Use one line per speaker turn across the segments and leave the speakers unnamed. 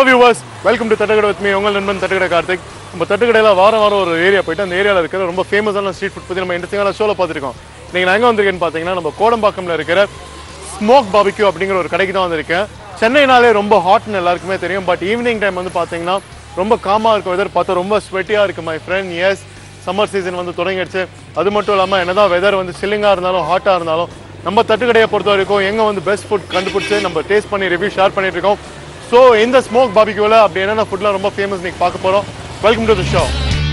Viewers welcome to Thattukadai with me உங்கள் நண்பன் தட்டுக்கடை கார்த்திக் நம்ம தட்டுக்கடையில் வாரம் வாரம் ஒரு ஏரியா போயிட்டு அந்த ஏரியாவில் இருக்கிற ரொம்ப ஃபேமஸான ஸ்ட்ரீட் ஃபுட் பற்றி நம்ம இன்ட்ரெஸ்டிங்கான ஷோவில் பார்த்துருக்கோம் நீங்கள் நான் எங்கே வந்திருக்கேன்னு பார்த்தீங்கன்னா நம்ம கோடம்பாக்கம்ல இருக்கிற ஸ்மோக் பாபிக்யூ அப்படிங்கிற ஒரு கடைக்கு தான் வந்திருக்கேன் சென்னைனாலே ரொம்ப ஹாட்னு எல்லாருக்குமே தெரியும் பட் ஈவினிங் டைம் வந்து பார்த்தீங்கன்னா ரொம்ப காமாக இருக்கும் வெதர் பார்த்தா ரொம்ப ஸ்வெட்டியாக இருக்குது my friend as summer season வந்து தொடங்கிடுச்சு அது மட்டும் இல்லாமல் என்னதான் வெதர் வந்து சில்லிங்காக இருந்தாலும் ஹாட்டாக இருந்தாலும் நம்ம தட்டுக்கடையை பொறுத்த வரைக்கும் எங்கே வந்து பெஸ்ட் ஃபுட் கண்டுபிடிச்சு நம்ம டேஸ்ட் பண்ணி ரிவ்யூ ஷேர் பண்ணிட்டு இருக்கோம் ஸோ இந்த ஸ்மோக் பாபிக்யூவில் அப்படி என்னென்ன ஃபுட்லாம் ரொம்ப ஃபேமஸ் இன்னைக்கு பார்க்க போகிறோம் welcome to the show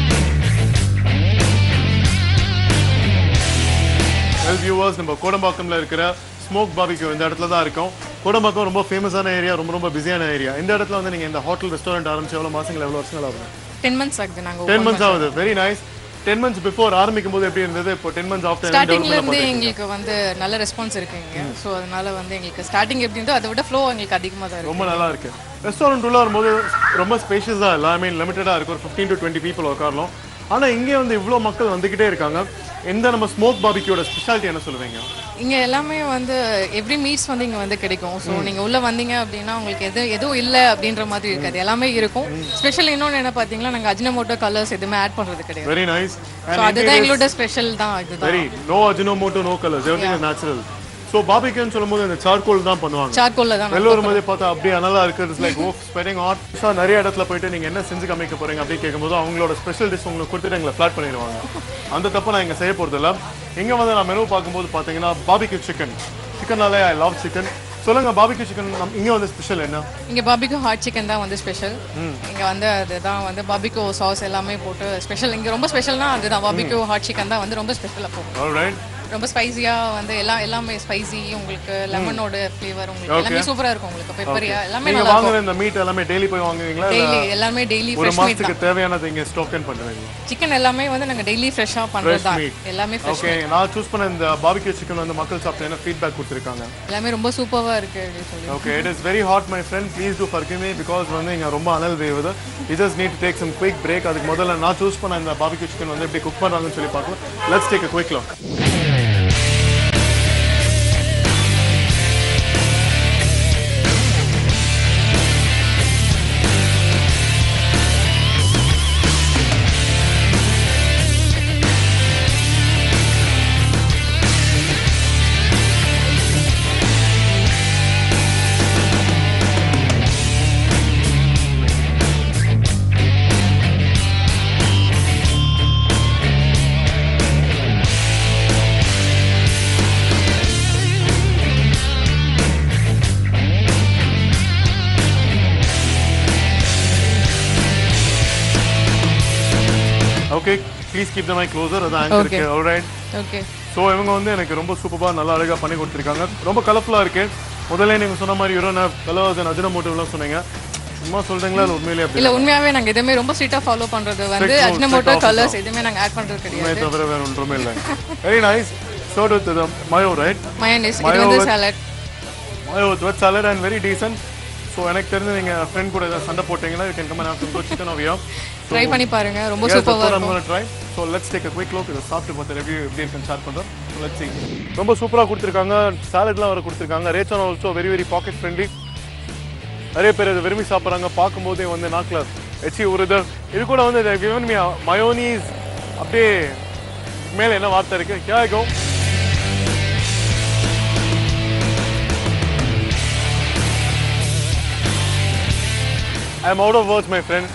well viewers நம்ம கோடம்பாக்கம்ல இருக்கிற ஸ்மோக் பாபிக்யூ இந்த இடத்துல தான் இருக்கோம் கோடம்பாக்கம் ரொம்ப ஃபேமஸான ஏரியா ரொம்ப ரொம்ப பிஸியான ஏரியா இந்த இடத்துல வந்து நீங்கள் இந்த ஹோட்டல் ரெஸ்டாரண்ட் ஆரம்பிச்சு எவ்வளோ மாசங்கள் எவ்வளோ வருஷங்கள் ஆகுது
டென் மந்த்ஸ் ஆகுது நாங்க
டென் மந்த்ஸ் ஆகுது very nice ten months before ஆரம்பிக்கும் போது எப்படி இருந்தது இப்போ டென் மந்த்ஸ் ஆஃப்டர்
ஸ்டார்டிங்ல இருந்து எங்களுக்கு வந்து நல்ல ரெஸ்பான்ஸ் இருக்குங்க ஸோ அதனால வந்து எங்களுக்கு ஸ்டார்டிங் எப்படி இருந்தோ அதை விட ஃப்ளோ எங்களுக்கு அதிகமாக தான் இருக்கு
ரொம்ப நல்லா இருக்கு ரெஸ்டாரண்ட் உள்ள வரும்போது ரொம்ப ஸ்பேஷியஸாக இல்லை ஐ மீன் லிமிட்டடாக இருக்கு ஒரு ஃபிஃப்டீன் டு டுவெண்ட்டி பீப்புள் உட்காரலாம் ஆனால் இங்கே வந்து இவ்வளோ மக்கள் வந்துக்கிட்டே இருக்காங்க எந்த நம்ம ஸ்மோக் பாபிக்கியோட ஸ்பெஷாலிட்டி என்ன சொல்லுவீங்க
இங்க எல்லாமே வந்து எவ்ரி மீட்ஸ் வந்து இங்க வந்து கிடைக்கும் ஸோ நீங்க உள்ள வந்தீங்க அப்படின்னா உங்களுக்கு எது எதுவும் இல்லை அப்படின்ற மாதிரி இருக்காது எல்லாமே இருக்கும் ஸ்பெஷல் இன்னொன்று என்ன பார்த்தீங்கன்னா நாங்கள் அஜினமோட்டோ கலர்ஸ் எதுவுமே ஆட் பண்றது கிடையாது
வெரி நைஸ்
ஸோ அதுதான் எங்களோட ஸ்பெஷல் தான் இதுதான்
very no Ajinomoto no colours everything is natural so பாபிக்யூன்னு சொல்லும்போது இந்த சார்கோல் தான் பண்ணுவாங்க
சார்கோல்ல தான்
வெளில வரும்போது பார்த்தா அப்படியே நல்லா இருக்குது like oh spending at so நிறைய இடத்துல போயிட்டு நீங்கள் என்ன செஞ்சு காமிக்க போறீங்க அப்படின்னு கேட்கும்போது அவங்களோட ஸ்பெஷல் டிஷ் உங்களுக்கு கொடுத்துட்டு எங்களை ஃப்ளாட் பண்ணிடுவாங்க அந்த தப்பை நான் இங்கே செய்ய போகிறது இல்லை இங்கே வந்து நான் மெனு பார்க்கும்போது பார்த்தீங்கன்னா பாபிக்யூ சிக்கன் சிக்கனாலே ஐ லவ் சிக்கன் சொல்லுங்க பாபிக்யூ சிக்கன் இங்கே வந்து ஸ்பெஷல் என்ன
இங்க பாபிகோ ஹாட் சிக்கன் தான் வந்து ஸ்பெஷல் இங்க வந்து அதுதான் வந்து பாபிகோ சாஸ் எல்லாமே போட்டு ஸ்பெஷல் இங்க ரொம்ப ஸ்பெஷல்னா அதுதான் பாபிகோ ஹாட் சிக்கன் தான் வந்து ரொம்ப ஸ்பெஷலாக போகும்
ஆல்ரைட்
ரொம்ப ஸ்பைசியா வந்து எல்லாம் எல்லாமே ஸ்பைசி உங்களுக்கு லெமனோட ஃப்ளேவர் உங்களுக்கு எல்லாமே சூப்பரா இருக்கும் உங்களுக்கு பெப்பரியா எல்லாமே
நீங்க
நல்லா
வாங்குற இந்த மீட் எல்லாமே டெய்லி போய் வாங்குவீங்களா இல்ல
டெய்லி எல்லாமே டெய்லி
ஒரு
ஃப்ரெஷ் மீட்
மாசத்துக்கு தேவையானது இங்க ஸ்டோக்கன் பண்ணுவீங்களா
சிக்கன் எல்லாமே வந்து நாங்க டெய்லி ஃப்ரெஷ்ஷா பண்றது தான்
meat.
எல்லாமே ஃப்ரெஷ்
ஓகே நான் சூஸ் பண்ண இந்த பாபிக்யூ சிக்கன் வந்து மக்கள் சாப்பிட்டு என்ன ஃபீட்பேக் கொடுத்துருக்காங்க
எல்லாமே ரொம்ப சூப்பரா இருக்கு அப்படின்னு சொல்லி
okay it is very hot my friend please to forgive me because வந்து இங்கே ரொம்ப அனல் வேவுது it just need take some quick break அதுக்கு முதல்ல நான் சூஸ் பண்ண இந்த பாபிக்யூ சிக்கன் வந்து எப்படி குக் பண்ணுறாங்கன்னு சொல்லி பார்க்கலாம் let's take a quick look okay please keep the mic closer அது ஆங்கர்
Okay.
இருக்கு ஆல்ரைட்
ஓகே
ஸோ இவங்க வந்து எனக்கு ரொம்ப சூப்பராக நல்லா அழகாக பண்ணி கொடுத்துருக்காங்க ரொம்ப கலர்ஃபுல்லாக இருக்கு முதல்ல நீங்கள் சொன்ன மாதிரி யூரோன கலர்ஸ் அஜினமோட்டோலாம் சொன்னீங்க சும்மா சொல்றீங்களா இல்லை உண்மையிலே அப்படி
இல்ல உண்மையாவே நாங்க எதுவுமே ரொம்ப ஸ்ட்ரிக்டா ஃபாலோ பண்றது வந்து
Strict rules,
Ajinomoto
strict
colours எதுவுமே நாங்க ஆட் பண்றது கிடையாது
உண்மையை தவிர வேற ஒன்றுமே இல்லை very nice shot with mayo right
mayonnaise இது
Mayo
வந்து
with-
salad
mayo with wet salad and very decent so எனக்கு தெரிஞ்சு நீங்கள் ஃப்ரெண்ட் கூட ஏதாவது சண்டை போட்டீங்கன்னா you can come and have chicken of your
try பண்ணி பாருங்க ரொம்ப
Yes,
சூப்பரா
that's what I'm
இருக்கும்
going to try. So let's take a quick look. இதை சாப்பிட்டு பார்த்து ரிவ்யூ எப்படி இருக்குன்னு ஷேர் பண்ணுறோம் So let's see. ரொம்ப சூப்பராக கொடுத்துருக்காங்க சாலட்லாம் வர கொடுத்துருக்காங்க rates on also very very pocket friendly நிறைய பேர் இதை விரும்பி சாப்பிட்றாங்க பார்க்கும்போதே வந்து நாக்கில் எச்சி உருது இது கூட வந்து கிவன் மீ மயோனீஸ் அப்படியே மேலே என்ன வார்த்தை இருக்கு கேக்கும் I am out of words my friend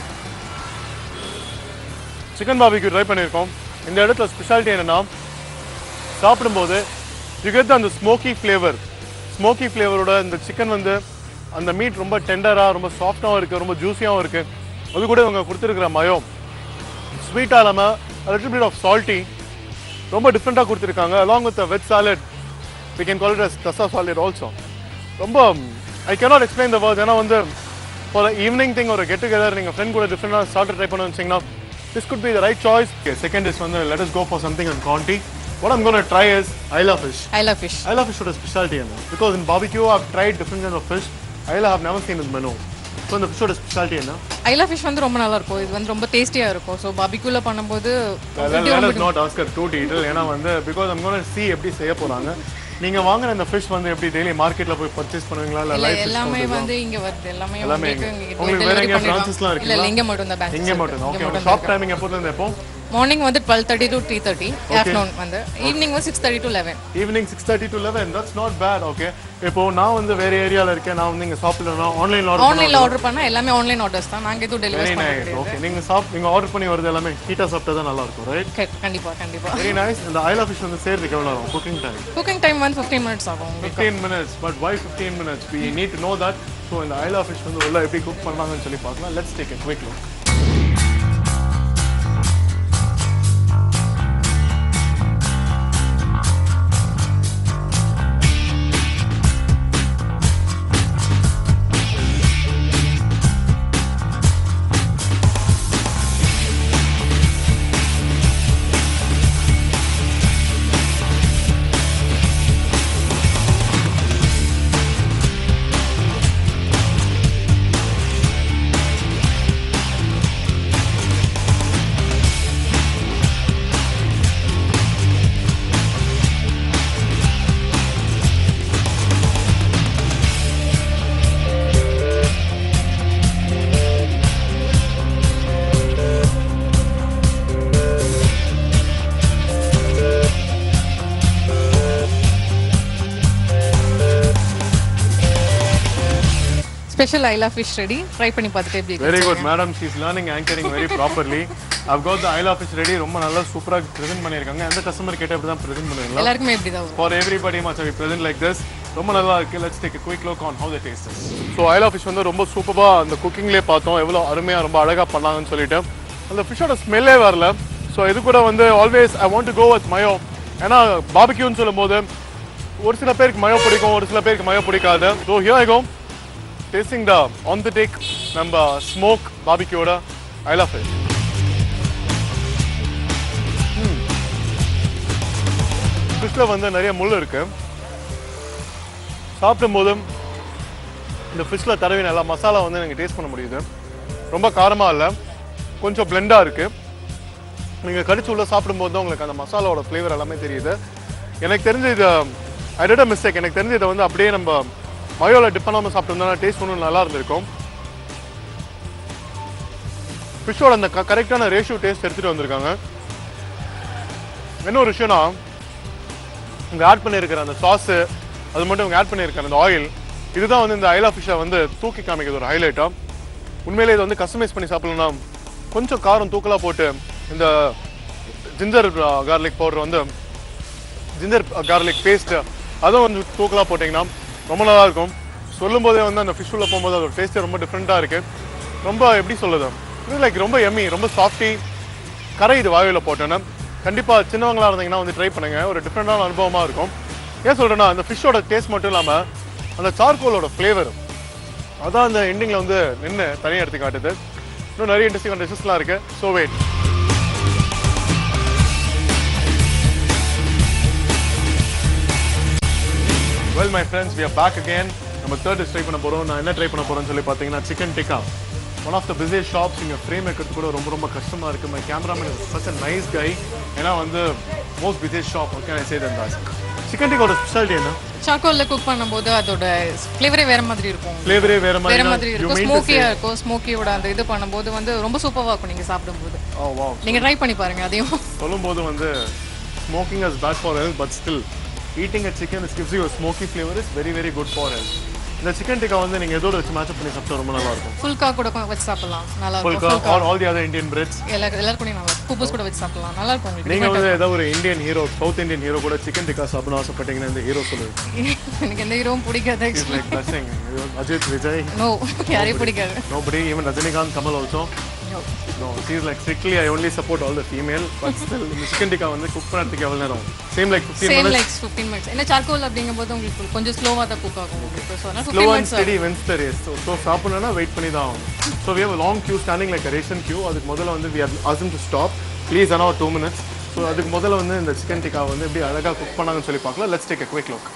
chicken barbecue try பண்ணியிருக்கோம் இந்த இடத்துல ஸ்பெஷாலிட்டி என்னன்னா சாப்பிடும்போது யூ கெட் அந்த ஸ்மோக்கி ஃப்ளேவர் ஸ்மோக்கி ஃப்ளேவரோட இந்த சிக்கன் வந்து அந்த மீட் ரொம்ப டெண்டராக ரொம்ப சாஃப்டாகவும் இருக்குது ரொம்ப ஜூஸியாகவும் இருக்குது அது கூட இவங்க கொடுத்துருக்குற மயம் ஸ்வீட்டாக இல்லாமல் லிட்டில் பிட் ஆஃப் சால்ட்டி ரொம்ப டிஃப்ரெண்ட்டாக கொடுத்துருக்காங்க along with veg salad we can call it as தசா சாலட் ஆல்சோ ரொம்ப I cannot explain the words ஏன்னா வந்து ஃபார் ஈவினிங் திங் ஒரு கெட் டுகெதர் நீங்கள் ஃப்ரெண்ட் கூட டிஃப்ரெண்டாக சால்ட் ட்ரை பண்ண வச்சிங்கன்னா this good be the right choice second is வந்து let us go for something on காண்டி what I'm going to try is aila fish
I love fish
aila ஃபிஷோட speciality என்ன because in barbecue I've tried different kinds of fish aila have never seen this menu so இந்த ஃபிஷோட speciality என்ன
ஐ love fish வந்து ரொம்ப நல்லா இருக்கும் இது வந்து ரொம்ப டேஸ்டியா இருக்கும் ஸோ பாபிக்குள்ள பண்ணும்போது
let us not ask her too detail ஏன்னா வந்து because I'm going to see எப்படி செய்ய போறாங்க நீங்க வாங்குற இந்த ஃபிஷ் வந்து எப்படி டெய்லி மார்க்கெட்ல போய் பர்ச்சேஸ் பண்ணுவீங்களா இல்ல
இல்ல
லைவ்
எல்லாமே வந்து இங்க வருது எல்லாமே
எல்லாமே
உங்களுக்கு
இங்க.
இங்க
உங்களுக்கு வேற
delivery
எங்கேயா
பண்ணிடுவாங்க.
branches எல்லாம்
இல்ல இல்ல இங்க மட்டும் தான்
இங்க
பேங்க்
மட்டும் ஓகே உங்க ஷாப் டைமிங் எப்போதுல இருந்து எப்போ
மார்னிங் வந்து twelve thirty to three thirty afternoon வந்து ஈவினிங் வந்து six thirty to eleven
evening six thirty to eleven that's not bad okay இப்போ நான் வந்து வேற ஏரியால இருக்கேன் நான் வந்து இங்க சாப்பிடலாம் ஆன்லைன்ல ஆர்டர்
ஆன்லைன்ல ஆர்டர் பண்ணா எல்லாமே ஆன்லைன் ஆர்டர்ஸ் தான் நாங்க எதுவும்
வெரி
டெலிவரி பண்ண
நைஸ்
கிடையாது
ஓகே நீங்க சாப் நீங்க ஆர்டர் பண்ணி வரது எல்லாமே ஹீட்டா சாப்பிட்டா தான் நல்லா இருக்கும் ரைட்
க- கண்டிப்பா கண்டிப்பா
வெரி நைஸ் இந்த ஐலா ஃபிஷ் வந்து சேர்றதுக்கு எவ்வளவு ஆகும் குக்கிங் டைம்
குக்கிங் டைம் வந்து ஃபிஃப்டீன் மினிட்ஸ் ஆகும் உங்களுக்கு
15 minutes but why 15 minutes we need to know that so இந்த ஐலா ஃபிஷ் வந்து உள்ள எப்படி குக் பண்ணாங்கன்னு சொல்லி பார்க்கலாம் let's take a quick look
special aila fish ready try பண்ணி பார்த்துட்டு எப்படி இருக்கு
very good madam she is learning anchoring very properly I've got the aila fish ready ரொம்ப நல்லா சூப்பரா ப்ரெசென்ட் பண்ணியிருக்காங்க எந்த கஸ்டமர் கேட்ட இப்படி தான் ப்ரெசென்ட் பண்ணுவீங்களா
எல்லாருக்குமே எப்படி தான் வரும்
for everybody much we present like this ரொம்ப நல்லா இருக்கு let's take quick look on how the taste is so aila fish வந்து ரொம்ப சூப்பராக அந்த குக்கிங்லேயே பார்த்தோம் எவ்வளோ அருமையாக ரொம்ப அழகாக பண்ணாங்கன்னு சொல்லிட்டு அந்த ஃபிஷ்ஷோட ஸ்மெல்லே வரல ஸோ இது கூட வந்து always I want to go with mayo ஏன்னா பாபிக்யூன்னு சொல்லும்போது ஒரு சில பேருக்கு மயோ பிடிக்கும் ஒரு சில பேருக்கு மயோ பிடிக்காது so here I go tasting the on the take நம்ம ஸ்மோக் பாபிக்யூட ஐலா ஃபிஷ் ஃபிஷ்ஷில் வந்து நிறைய முள் இருக்கு சாப்பிடும்போது இந்த ஃபிஷ்ஷில் தடவி நல்லா மசாலா வந்து எனக்கு டேஸ்ட் பண்ண முடியுது ரொம்ப காரமாக இல்லை கொஞ்சம் பிளெண்டாக இருக்குது நீங்கள் கடிச்சு உள்ள சாப்பிடும்போது தான் உங்களுக்கு அந்த மசாலாவோட ஃப்ளேவர் எல்லாமே தெரியுது எனக்கு தெரிஞ்சு இது ஐ டிட் மிஸ்டேக் எனக்கு தெரிஞ்சு இதை வந்து அப்படியே நம்ம மயோவில் டிப் பண்ணாமல் சாப்பிட்டோம்னா டேஸ்ட் ஒன்றும் நல்லா இருந்திருக்கும் ஃபிஷ்ஷோட அந்த கரெக்டான ரேஷியோ டேஸ்ட் எடுத்துகிட்டு வந்திருக்காங்க என்ன ஒரு விஷயம்னா இவங்க ஆட் பண்ணியிருக்கிற அந்த சாஸு அது மட்டும் இவங்க ஆட் பண்ணியிருக்கிற அந்த ஆயில் இதுதான் வந்து இந்த ஐலா ஃபிஷ்ஷை வந்து தூக்கி காமிக்கிறது ஒரு ஹைலைட்டாக உண்மையிலே இது வந்து கஸ்டமைஸ் பண்ணி சாப்பிடலன்னா கொஞ்சம் காரம் தூக்கலாக போட்டு இந்த ஜிஞ்சர் கார்லிக் பவுடர் வந்து ஜிஞ்சர் கார்லிக் பேஸ்ட்டு அதுவும் வந்து தூக்கலாக போட்டிங்கன்னா ரொம்ப நல்லா இருக்கும் சொல்லும் போதே வந்து அந்த ஃபிஷ் உள்ள போகும்போது அதோட டேஸ்ட்டே ரொம்ப டிஃப்ரெண்ட்டாக இருக்குது ரொம்ப எப்படி சொல்லுது இது லைக் ரொம்ப எம்மி ரொம்ப சாஃப்டி கரை இது வாயுவில் போட்டோன்னா கண்டிப்பாக சின்னவங்களா இருந்தீங்கன்னா வந்து ட்ரை பண்ணுங்க ஒரு டிஃப்ரெண்டான அனுபவமாக இருக்கும் ஏன் சொல்கிறேன்னா அந்த ஃபிஷ்ஷோட டேஸ்ட் மட்டும் இல்லாமல் அந்த சார்கோலோட ஃப்ளேவர் அதான் அந்த எண்டிங்கில் வந்து நின்று தனியாக எடுத்து காட்டுது இன்னும் நிறைய இன்ட்ரெஸ்டிங் டிஷஸ்லாம் இருக்குது so wait well my friends we are back again நம்ம தேர்ட் டிஷ் ட்ரை பண்ண போகிறோம் நான் என்ன ட்ரை பண்ண போகிறேன்னு சொல்லி பார்த்தீங்கன்னா chicken tikka one of the busiest shops இங்கே ஃப்ரேம் வைக்கிறது கூட ரொம்ப ரொம்ப கஷ்டமாக இருக்குது my cameraman is such a nice guy ஏன்னா வந்து most busiest shop okay I say தன் தாஸ் சிக்கன் டிக்காவோட ஸ்பெஷாலிட்டி என்ன
சாக்கோல்ல குக் பண்ணும்போது அதோட ஃப்ளேவரே வேற மாதிரி இருக்கும்
ஃப்ளேவரே வேற
வேற
மாதிரி
மாதிரி இருக்கும் ஸ்மோக்கியா இருக்கும் ஸ்மோக்கியோட அந்த இது பண்ணும்போது வந்து ரொம்ப சூப்பரா இருக்கும் நீங்க சாப்பிடும்போது
ஓ வா
நீங்க ட்ரை பண்ணி பாருங்க அதையும்
சொல்லும்போது வந்து smoking is bad for health but still eating a chicken is gives you smoky flavour is very very good for health இந்த சிக்கன் டிக்கா வந்து நீங்கள் எதோட வச்சு மேட்ச் பண்ணி சாப்பிட்டா ரொம்ப நல்லா இருக்கும்
ஃபுல்கா கூட கொ- வச்சு சாப்பிடலாம் நல்லா இருக்கும்
phulka all all the other Indian breads
எல்லாரும் எல்லாரும் கூட நல்லா இருக்கும் குப்பஸ் கூட வச்சு சாப்பிடலாம் நல்லா இருக்கும் உங்களுக்கு
நீங்கள் வந்து ஏதாவது ஒரு Indian hero south Indian hero கூட சிக்கன் டிக்கா சாப்பிடணும் ஆசைப்பட்டீங்கன்னா இந்த ஹீரோ சொல்லுங்க
எனக்கு எந்த ஹீரோவும் பிடிக்காது
is like blessing Ajith Vijay
no யாரையும் பிடிக்காது
nobody even Rajinikanth Kamal also
No.
No, she's like strictly I only support all the female, but still இந்த சிக்கன் டிக்கா வந்து குக் பண்ணுறதுக்கு எவ்வளோ நேரம் same like fifteen
same
minutes
like fifteen minutes என்ன சார்கோல் அப்படிங்கும்போது உங்களுக்கு கொஞ்சம் ஸ்லோவாக தான் குக் ஆகும் உங்களுக்கு ஸோ அதனால்
slow
fifteen
and
minutes
steady wins the race so so சாப்பிடணும்னா வெயிட் பண்ணி தான் ஆகும் so we have long queue standing like ration queue அதுக்கு முதல்ல வந்து we are awesome to stop please ஆனால் ஒரு டூ மினிட்ஸ் ஸோ அதுக்கு முதல்ல வந்து இந்த சிக்கன் டிக்கா வந்து எப்படி அழகாக குக் பண்ணாங்கன்னு சொல்லி பார்க்கலாம் let's take a quick look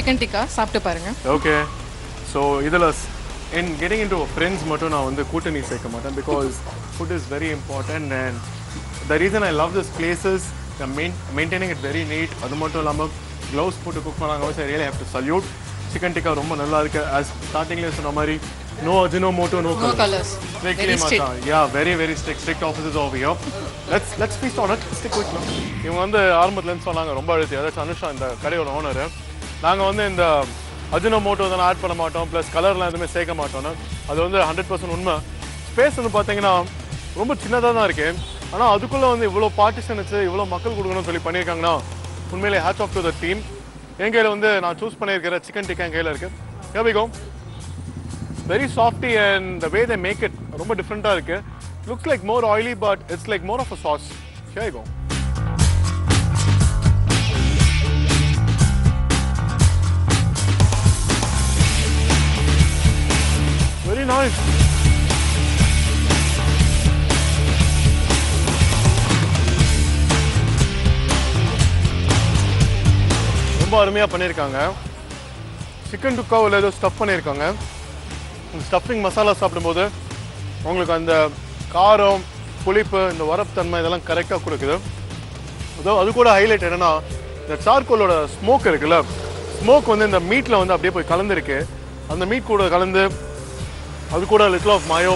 chicken tikka சாப்பிட்டு பாருங்க
ஓகே ஸோ இதில் in getting in to friends மட்டும் நான் வந்து கூட்டணி சேர்க்க மாட்டேன் because food is very important and the reason I love this places main maintaining it very neat அது மட்டும் இல்லாமல் க்ளவுஸ் போட்டு குக் பண்ணாங்க I really have to salute chicken tikka ரொம்ப நல்லா இருக்கு as ஸ்டார்டிங்லேயே சொன்ன மாதிரி no Ajinomoto no
no
colour
colours
Strictly
very strict
Mata. Yeah, very, very strict, strict officers over here. Let's let's feast on it. Stick with me. இவங்க வந்து ஆரம்பத்துல இருந்து சொன்னாங்க ரொம்ப அழுத்தி அதாச்சும் அனுஷா இந்த கடையோட ஓனர் நாங்க வந்து இந்த அஜினோ மோட்டோ தான் ஆட் பண்ண மாட்டோம் ப்ளஸ் கலர்லாம் எதுவுமே சேர்க்க மாட்டோம்னு அது வந்து ஹண்ட்ரட் பர்சன்ட் உண்மை ஸ்பேஸ் வந்து பார்த்தீங்கன்னா ரொம்ப சின்னதாக தான் இருக்கு ஆனால் அதுக்குள்ள வந்து இவ்வளோ பார்ட்டிஷன் வச்சு இவ்வளோ மக்கள் கொடுக்கணும்னு சொல்லி பண்ணியிருக்காங்கன்னா உண்மையிலே hats off to the team என் கையில் வந்து நான் சூஸ் பண்ணியிருக்கிற சிக்கன் டிக்கா என் கையில் இருக்கு கேபிகோ very softy and the way they make it ரொம்ப டிஃப்ரெண்ட்டாக இருக்கு looks like more oily but it's like more of a sauce here you go very nice ரொம்ப அருமையாக பண்ணியிருக்காங்க சிக்கன் டுக்காவில் ஏதோ ஸ்டஃப் பண்ணியிருக்காங்க ஸ்டஃபிங் மசாலா சாப்பிடும்போது உங்களுக்கு அந்த காரம் புளிப்பு இந்த வரப்புத்தன்மை இதெல்லாம் கரெக்டாக கொடுக்குது அதோ அது கூட ஹைலைட் என்னன்னா இந்த சார்கோலோட ஸ்மோக் இருக்குல்ல ஸ்மோக் வந்து இந்த மீட்டில் வந்து அப்படியே போய் கலந்துருக்கு அந்த மீட் கூட கலந்து அது கூட லிட்டில் ஆஃப் மயோ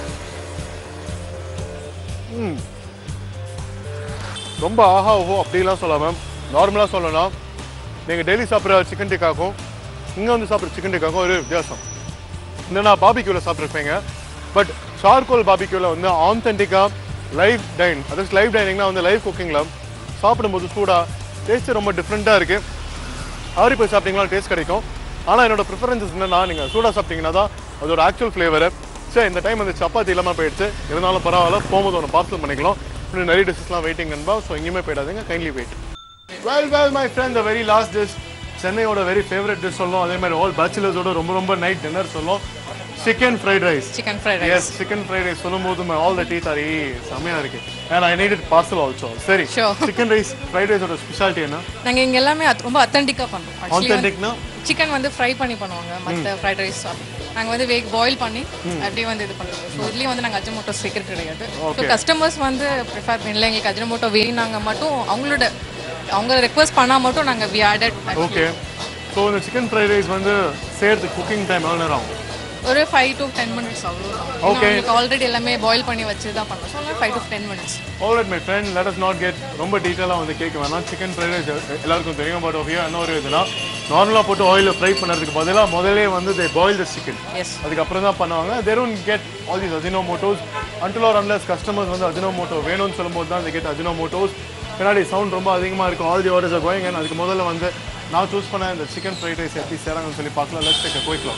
ம் ரொம்ப ஆஹா ஓஹோ அப்படிலாம் சொல்லாமல் நார்மலாக சொல்லலாம் நீங்கள் டெய்லி சாப்பிட்ற சிக்கன் டிக்காக்கும் இங்கே வந்து சாப்பிட்ற சிக்கன் டிக்காக்கும் ஒரு வித்தியாசம் இல்லைனா பாபிக்யூவில் சாப்பிட்ருப்பீங்க பட் சார்கோல் பாபிக்யூவில் வந்து ஆத்தென்டிக்காக லைவ் டைன் அதாவது லைவ் டைனிங்னா வந்து லைவ் குக்கிங்கில் சாப்பிடும்போது சூடாக டேஸ்ட்டு ரொம்ப டிஃப்ரெண்ட்டாக இருக்குது ஆறி போய் சாப்பிட்டீங்களா டேஸ்ட் கிடைக்கும் ஆனால் என்னோட ப்ரிஃபரன்சஸ் என்னன்னா நீங்கள் சூடாக சாப்பிட்டீங்கன்னா தான் அதோட ஆக்சுவல் ஃப்ளேவரு சரி இந்த டைம் வந்து சப்பாத்தி இல்லாமல் போயிடுச்சு இருந்தாலும் பரவாயில்ல போகும்போது ஒன்று பார்சல் பண்ணிக்கலாம் இன்னும் நிறைய டிஷ்ஷஸ்லாம் வெயிட்டிங் அன்பா ஸோ எங்கேயுமே போயிடாதீங்க kindly wait well well my friend the very last dish சென்னையோட வெரி ஃபேவரட் டிஷ் சொல்லும் அதே மாதிரி ஆல் பேச்சுலர்ஸோட ரொம்ப ரொம்ப நைட் டின்னர் சொல்லும் chicken fried rice
chicken fried rice
yes chicken fried rice சொல்லும்போது ஆல் த டீத் ஆர் செம்மையா இருக்கு and I need it parcel also சரி
Sure.
சிக்கன் ரைஸ் ஃப்ரைட் ரைஸோட ஸ்பெஷாலிட்டி என்ன
நாங்க இங்க எல்லாமே அத்- ரொம்ப அத்தென்டிக்கா பண்றோம் ஆக்சுவலி
ஆத்தென்டிக்னா
சிக்கன் வந்து ஃப்ரை பண்ணி பண்ணுவாங்க மற்ற ஃப்ரைட் ரைஸ் நாங்க வந்து வேக் பாயில் பண்ணி அப்படியே வந்து இது பண்ணுறோம் ஸோ இதுலேயும் வந்து நாங்கள் அஜினமோட்டோ சீக்கிரம் கிடையாது ஸோ கஸ்டமர்ஸ் வந்து ப்ரிஃபர் பண்ணல எங்களுக்கு அஜினமோட்டோ வேணாங்க மட்டும் அவங்களோட அவங்க ரெக்வஸ்ட் பண்ணால் மட்டும் நாங்கள் வி ஆடட்
ஓகே ஸோ இந்த சிக்கன் ஃப்ரைட் ரைஸ் வந்து சேர்த்து குக்கிங் டைம் எவ்வளோ நேரம் ஆகும்
ஒரு ஃபைவ் டு டென் மினிட்ஸ் அவ்வளோ
Okay.
உங்களுக்கு ஆல்ரெடி எல்லாமே பாயில் பண்ணி வச்சு தான் பண்ணுறோம் so five to ten minutes
alright my friend let us not get ரொம்ப டீட்டெயிலாக வந்து கேட்க வேணாம் சிக்கன் ஃப்ரைட் ரைஸ் எல்லாருக்கும் தெரியும் பட் ஓகே என்ன ஒரு இதுனா நார்மலாக போட்டு ஆயிலில் ஃப்ரை பண்ணுறதுக்கு பதிலாக முதல்லே வந்து தே பாயில் த சிக்கன்
எஸ்
அதுக்கப்புறம் தான் பண்ணுவாங்க they don't get all these Ajinomotos until or unless customers வந்து அஜினோ மோட்டோ வேணும்னு சொல்லும்போது தான் கெட் அஜினோ மோட்டோஸ் பின்னாடி சவுண்ட் ரொம்ப அதிகமாக இருக்கும் all the orders are going அதுக்கு முதல்ல வந்து நான் சூஸ் பண்ண இந்த சிக்கன் ஃப்ரைட் ரைஸ் எப்படி சேராங்கன்னு சொல்லி பார்க்கலாம் லெட்ஸ் டேக் போய்க்கலாம்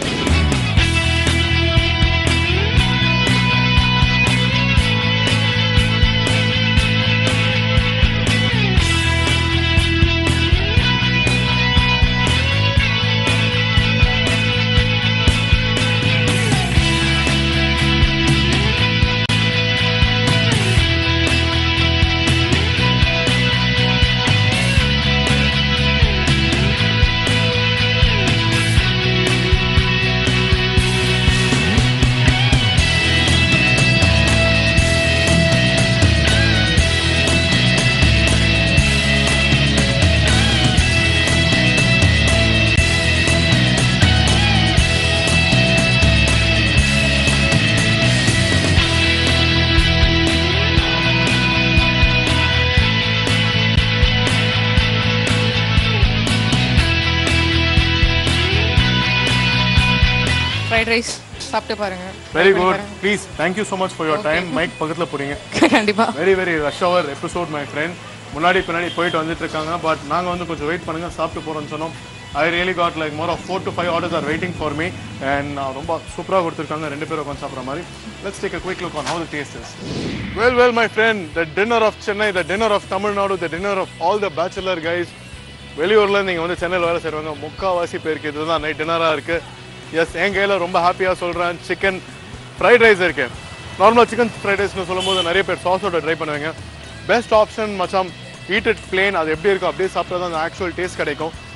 ஃப்ரைட் ரைஸ் சாப்பிட்டு பாருங்க
very good please thank you so much for your time mic பக்கத்தில் போறீங்க
கண்டிப்பா
very very rush hour episode my friend முன்னாடி பின்னாடி போயிட்டு வந்துட்டு இருக்காங்க பட் நாங்கள் வந்து கொஞ்சம் வெயிட் பண்ணுங்க சாப்பிட்டு போகிறோம்னு சொன்னோம் I really got like more of four to five orders are waiting for me and ரொம்ப சூப்பராக கொடுத்துருக்காங்க ரெண்டு பேரும் உட்காந்து சாப்பிட்ற மாதிரி let's take a quick look on how the taste is well well my friend the dinner of Chennai the dinner of Tamil Nadu the dinner of all the bachelor guys வெளியூரில் நீங்கள் வந்து சென்னையில் வேலை செய்வாங்க முக்கால்வாசி பேருக்கு இதுதான் நைட் டின்னராக இருக்குது எஸ் என் கையில் ரொம்ப ஹாப்பியாக சொல்கிறேன் சிக்கன் ஃப்ரைட் ரைஸ் இருக்கு நார்மலாக சிக்கன் ஃப்ரைட் ரைஸ்னு சொல்லும்போது நிறைய பேர் சாஸோட ட்ரை பண்ணுவாங்க பெஸ்ட் ஆப்ஷன் மச்சாம் ஈட் இட் பிளேன் அது எப்படி இருக்கும் அப்படியே சாப்பிட்டா தான் அந்த ஆக்சுவல் டேஸ்ட் கிடைக்கும்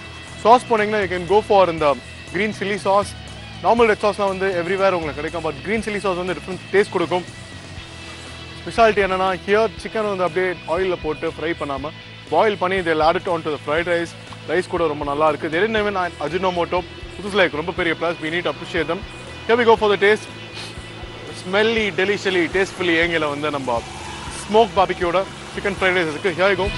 சாஸ் போனீங்கன்னா யூ கேன் கோ ஃபார் இந்த green chilli sauce normal red சாஸ்லாம் வந்து எவ்ரிவேர் உங்களுக்கு கிடைக்கும் பட் க்ரீன் சில்லி சாஸ் வந்து டிஃப்ரெண்ட் டேஸ்ட் கொடுக்கும் ஸ்பெஷாலிட்டி என்னன்னா ஹியர் சிக்கன் வந்து அப்படியே ஆயிலில் போட்டு ஃப்ரை பண்ணாமல் பாயில் பண்ணி இதில் add on to the fried rice rice கூட ரொம்ப நல்லா இருக்குது தெர் இன் even அஜினோமோட்டோ புதுசு லைக் ரொம்ப பெரிய plus we need to appreciate them here we go for the taste smelly deliciously tastefully ஏங்கில வந்து நம்ம ஸ்மோக் பாபிக்கியோட சிக்கன் ஃப்ரைட் ரைஸ் இருக்குது ஹியர் go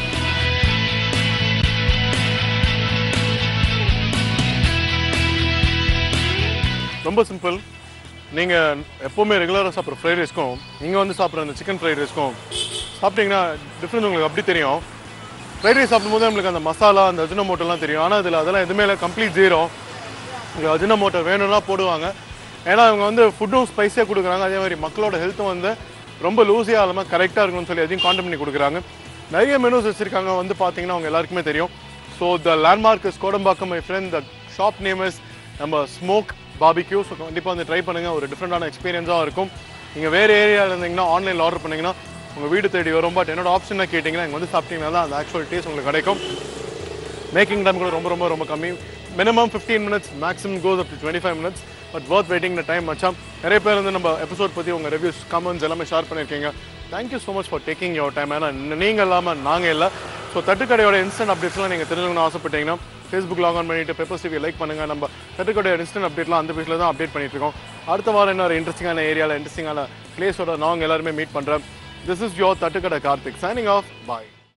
ரொம்ப சிம்பிள் நீங்கள் எப்போவுமே ரெகுலராக சாப்பிட்ற ஃப்ரைட் ரைஸ்க்கும் இங்கே வந்து சாப்பிட்ற அந்த சிக்கன் ஃப்ரைட் ரைஸ்க்கும் சாப்பிட்டீங்கன்னா டிஃப்ரென்ஸ் உங்களுக்கு அப்படி தெரியும் ஃப்ரைட் ரைஸ் சாப்பிடும்போது நம்மளுக்கு அந்த மசாலா அந்த அஜினமோட்டோலாம் தெரியும் ஆனால் இதில் அதெல்லாம் எதுவுமே இல்லை கம்ப்ளீட் ஜீரோ இங்கே அஜினமோட்டோ வேணும்னா போடுவாங்க ஏன்னா இவங்க வந்து ஃபுட்டும் ஸ்பைஸியாக கொடுக்குறாங்க அதே மாதிரி மக்களோட ஹெல்த்தும் வந்து ரொம்ப லூஸியாக இல்லாமல் கரெக்டாக இருக்கணும்னு சொல்லி அதையும் கான்டெம் பண்ணி கொடுக்குறாங்க நிறைய மெனூஸ் வச்சுருக்காங்க வந்து பார்த்தீங்கன்னா அவங்க எல்லாருக்குமே தெரியும் so the landmark is Kodambakkam my friend the shop name is நம்ம ஸ்மோக் பாபிக்யூ ஸோ கண்டிப்பாக வந்து ட்ரை பண்ணுங்கள் ஒரு டிஃப்ரெண்டான எக்ஸ்பீரியன்ஸாக இருக்கும் நீங்கள் வேறு ஏரியாவில் இருந்தீங்கன்னா ஆன்லைனில் ஆர்டர் பண்ணிங்கன்னா உங்கள் வீடு தேடி வரும் பட் என்னோட ஆப்ஷனை கேட்டிங்கன்னா இங்கே வந்து சாப்பிட்டீங்கன்னா தான் அந்த ஆக்சுவல் டேஸ்ட் உங்களுக்கு கிடைக்கும் மேக்கிங் டைம் கூட ரொம்ப ரொம்ப ரொம்ப கம்மி minimum fifteen minutes maximum goes up to twenty five minutes but worth waiting time மச்சாம் நிறைய பேர் வந்து நம்ம எபிசோட் பற்றி உங்கள் ரிவ்யூஸ் கமெண்ட்ஸ் எல்லாமே ஷேர் பண்ணியிருக்கீங்க thank you so much for taking your time ஏன்னா நீங்கள் இல்லாமல் நாங்கள் இல்லை ஸோ தட்டுக்கடையோட இன்ஸ்டன்ட் அப்டேட்ஸ்லாம் நீங்கள் தெரிஞ்சுக்கணும்னு ஆசைப்பட்டீங்கன்னா ஃபேஸ்புக் லாக் ஆன் பண்ணிட்டு பெப்பர் டிவி லைக் பண்ணுங்கள் நம்ம தட்டுக்கடையோட இன்ஸ்டன்ட் அப்டேட்லாம் அந்த பேஜில் தான் அப்டேட் பண்ணிட்டு இருக்கோம் அடுத்த வாரம் இன்னொரு இன்ட்ரெஸ்டிங்கான ஏரியாவில் இன்ட்ரெஸ்டிங்கான பிளேஸோட நாங்கள் எல்லாருமே மீட் பண்ணுறேன் this is your Thattukadai Karthik signing off bye